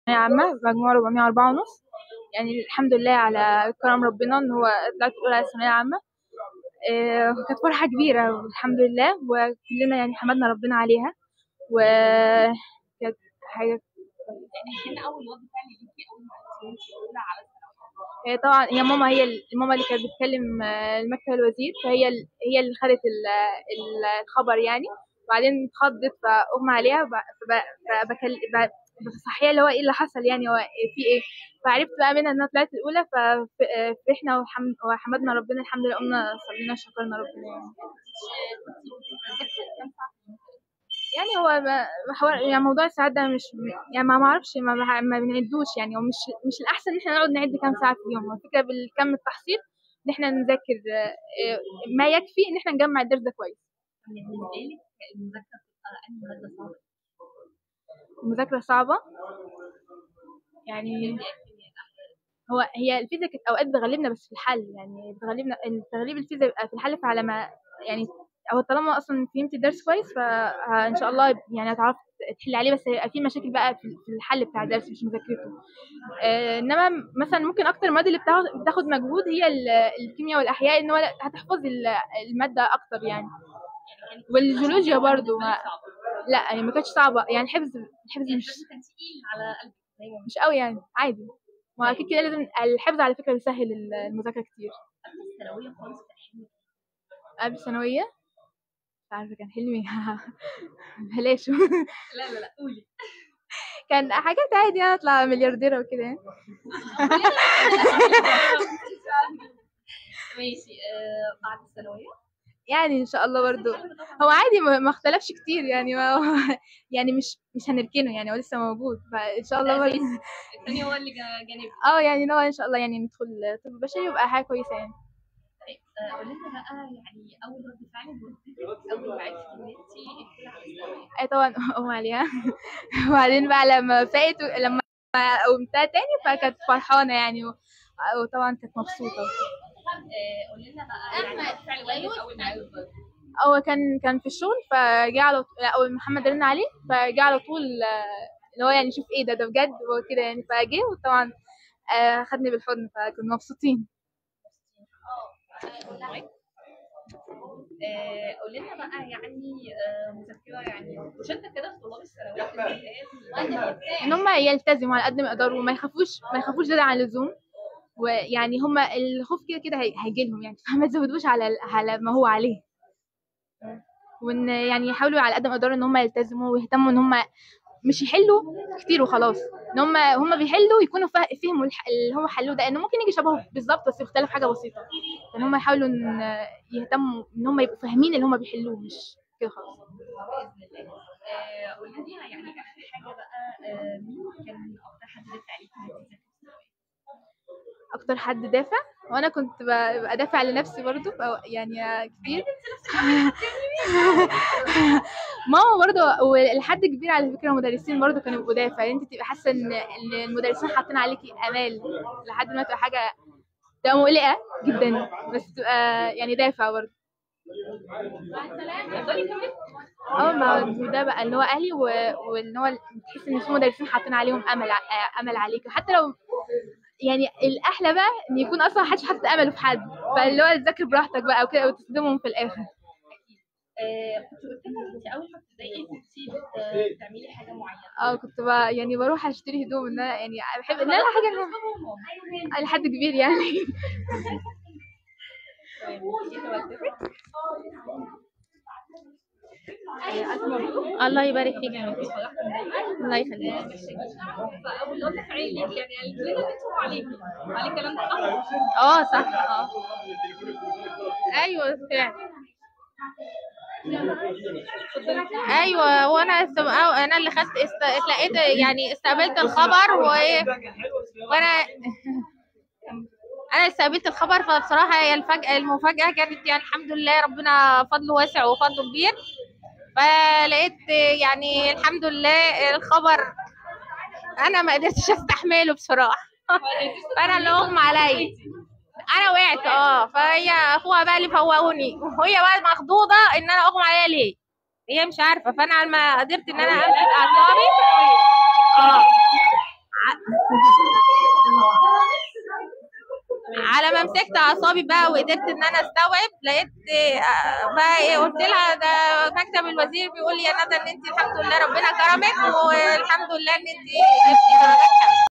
عامة مجموع 404 ونص يعني الحمد لله على كرم ربنا ان هو طلعت الاولى على الثانوية عامة آه، كانت فرحة كبيرة والحمد لله وكلنا يعني حمدنا ربنا عليها وكانت حاجة كان اول رد فعل ليكي اول ما عرفتي انت اولى على الثانويه هي طبعا هي ماما هي ال- ماما اللي كانت بتكلم آه، المكتب الوزير فهي ال- هي اللي خدت ال- ال- الخبر يعني وبعدين اتخضت فاغمى عليها وب- فب- فبكل ب- بصحيها اللي هو ايه اللي حصل يعني هو في ايه فعرفت بقى منها ان انا طلعت الاولى ففرحنا وحمد وحمدنا ربنا الحمد لله قمنا صلينا شكرنا ربنا يعني يعني هو ما- حوار يعني موضوع الساعات ده مش يعني ما معرفش ما, بح- ما بنعدوش يعني ومش مش الأحسن إن احنا نقعد نعد كام ساعة في اليوم هو الفكرة بالكم التحصيل إن احنا نذاكر آه، ما يكفي إن احنا نجمع الدرس ده كويس بالنسبه لك المذاكره بتبقى انهي ماده صعبه المذاكرة صعبة يعني هو هي الفيزياء كانت أوقات بتغلبنا بس في الحل يعني بتغلبنا تغليب الفيزياء بيبقى في الحل فعلى ما يعني أو طالما أصلا فهمت الدرس كويس فإن شاء الله يعني هتعرف تحل عليه بس هيبقى في مشاكل بقى في في الحل بتاع الدرس مش مذاكرته آه، انما مثلا ممكن اكتر المواد اللي بتاخد بتاخد مجهود هي ال- الكيمياء والاحياء ان هو لا- هتحفظ ال- الماده اكتر يعني والجيولوجيا برضو ما لا هي ما كانتش صعبه يعني حفظ الحفظ مش الدرس كان تقيل على قلبك دايما مش قوي يعني عادي ما اكيد كده لازم الحفظ على فكره بيسهل المذاكره كتير قبل الثانويه خالص كان حلمك قبل الثانويه مش عارفه كان حلمي بلاش لا لا لا قولي كان حاجات عادي يعني اطلع مليارديره وكده يعني ماشي آه بعد الثانويه يعني ان شاء الله برضو هو عادي ما ما اختلفش كتير يعني ما هو يعني مش مش هنركنه يعني هو لسه موجود فان شاء الله برضو الثاني هو اللي جا- جانبي اه يعني نوع ان شاء الله يعني ندخل طب بشري يبقى حاجه كويسه يعني طيب آه، قولي لنا بقى يعني اول رد فعل والدتك اول ما عرفتي ان انت الاولى على الثانويه اي طبعا ام عليها وبعدين بقى لما فاقت لما قمتها تاني فكانت فرحانه يعني و- وطبعا كانت مبسوطه آه، قولي لنا بقى يعني رد فعل والدك اول ما عرف هو كان كان في الشغل فجه على طول لا أول محمد رن عليه فجه على طول آه، اللي هو يعني شوف ايه ده ده بجد وكده يعني فجه وطبعا آه، خدني بالحضن فكنا مبسوطين آه، قولي لنا بقى يعني آه، مذكره يعني وشدة كده في طلاب الثانويات ان هم يلتزموا على قد ما يقدروا وما يخافوش ما يخافوش زيادة عن اللزوم ويعني هم الخوف كده كده هيجي لهم يعني فما تزودوش على على ما هو عليه وان يعني يحاولوا على قد ما يقدروا ان هم يلتزموا ويهتموا ان هم مش يحلوا كتير وخلاص ان هم هم بيحلوا يكونوا فا- فهموا الح- اللي هو حلوه ده انه ممكن يجي شبهه بالظبط بس يختلف حاجه بسيطه ان هم يحاولوا ان يهتموا ان هم يبقوا فاهمين اللي هم بيحلوه مش كده خلاص باذن الله آه، قولي لنا يعني اخر حاجه بقى آه، مين كان اكتر حد دافع عليكي إنك تذاكري الثانوية؟ اكتر حد دافع وانا كنت ب- ببقى دافع لنفسي برضو ف- يعني كتير ماما برضو والحد كبير على فكره المدرسين برضو كانوا بيبقوا دافع انت تبقى حاسه ان إن المدرسين حاطين عليكي امال لحد ما تبقى حاجه تبقى مقلقه جدا بس تبقى يعني دافع برضو تقدري كمان اه ما هو ده بقى اللي هو اهلي و- واللي هو تحس ان في مدرسين حاطين عليهم امل ع- امل عليك وحتى لو يعني الاحلى بقى ان يكون اصلا محدش حاطط امله في حد فاللي هو تذاكر براحتك بقى وكده وتصدمهم في الاخر آه، كنت قلت لنا انت اول ما ابتدائي كنت بت- بتعملي حاجه معينه اه كنت بقى يعني بروح اشتري هدوم ان انا يعني بحب ان انا حاجه إن- لحد كبير يعني الله يبارك فيك يا بنتي الله يخليك فاول رد فعل ليك يعني قالت لنا انتوا عليكي عليك الكلام ده صح؟ اه صح اه ايوه فعلا ايوه وانا است... أو انا اللي خدت است... اتلقيت يعني استقبلت الخبر و... وانا انا استقبلت الخبر فبصراحه هي الفجأة المفاجأة كانت يعني الحمد لله ربنا فضله واسع وفضله كبير فلقيت يعني الحمد لله الخبر انا ما قدرتش استحمله بصراحه فانا اللي اغمى عليا انا وقعت اه فهي اخوها بقى اللي فوقوني وهي بقى مخضوضه ان انا اغمى عليا ليه هي مش عارفه فانا على ما قدرت ان انا امسك اعصابي اه على ما مسكت اعصابي بقى وقدرت ان انا استوعب لقيت آه، بقى ايه قلت لها ده مكتب الوزير بيقول لي يا ندى ان انت الحمد لله ربنا كرمك والحمد لله ان انت جبتي درجات حلوة.